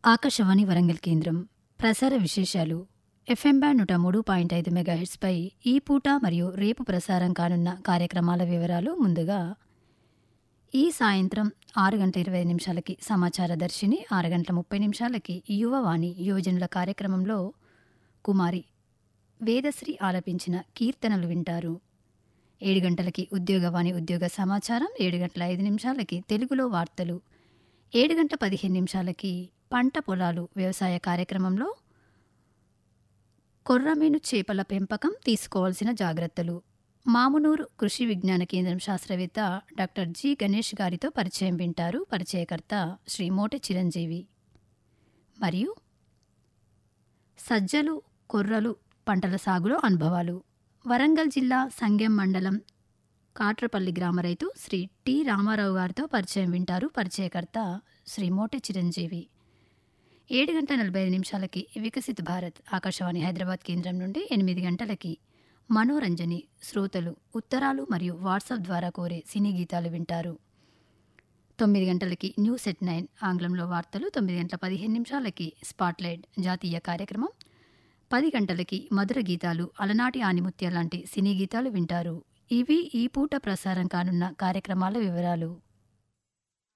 ఆకాశవాణి వరంగల్ కేంద్రం ప్రసార విశేషాలు ఎఫ్ఎం బ్యాండ్ నూట మూడు పాయింట్ ఐదు మెగాహెట్స్పై ఈ పూట మరియు రేపు ప్రసారం కానున్న కార్యక్రమాల వివరాలు ముందుగా ఈ సాయంత్రం ఆరు గంటల ఇరవై నిమిషాలకి సమాచార దర్శిని ఆరు గంటల ముప్పై నిమిషాలకి యువవాణి యువజనుల కార్యక్రమంలో కుమారి వేదశ్రీ ఆలపించిన కీర్తనలు వింటారు ఏడు గంటలకి ఉద్యోగవాణి ఉద్యోగ సమాచారం ఏడు గంటల ఐదు నిమిషాలకి తెలుగులో వార్తలు ఏడు గంటల పదిహేను నిమిషాలకి పంట పొలాలు వ్యవసాయ కార్యక్రమంలో కొర్రమీను చేపల పెంపకం తీసుకోవాల్సిన జాగ్రత్తలు మామునూరు కృషి విజ్ఞాన కేంద్రం శాస్త్రవేత్త డాక్టర్ జి గణేష్ గారితో పరిచయం వింటారు పరిచయకర్త శ్రీ మోటె చిరంజీవి మరియు సజ్జలు కొర్రలు పంటల సాగులో అనుభవాలు వరంగల్ జిల్లా సంగెం మండలం కాట్రపల్లి గ్రామ రైతు శ్రీ టి రామారావు గారితో పరిచయం వింటారు పరిచయకర్త శ్రీ మోటె చిరంజీవి ఏడు గంటల నలభై ఐదు నిమిషాలకి వికసిత్ భారత్ ఆకాశవాణి హైదరాబాద్ కేంద్రం నుండి ఎనిమిది గంటలకి మనోరంజని శ్రోతలు ఉత్తరాలు మరియు వాట్సాప్ ద్వారా కోరే సినీ గీతాలు వింటారు తొమ్మిది గంటలకి న్యూస్ ఎట్ నైన్ ఆంగ్లంలో వార్తలు తొమ్మిది గంటల పదిహేను నిమిషాలకి స్పాట్లైట్ జాతీయ కార్యక్రమం పది గంటలకి మధుర గీతాలు అలనాటి ఆనిముత్య లాంటి సినీ గీతాలు వింటారు ఇవి ఈ పూట ప్రసారం కానున్న కార్యక్రమాల వివరాలు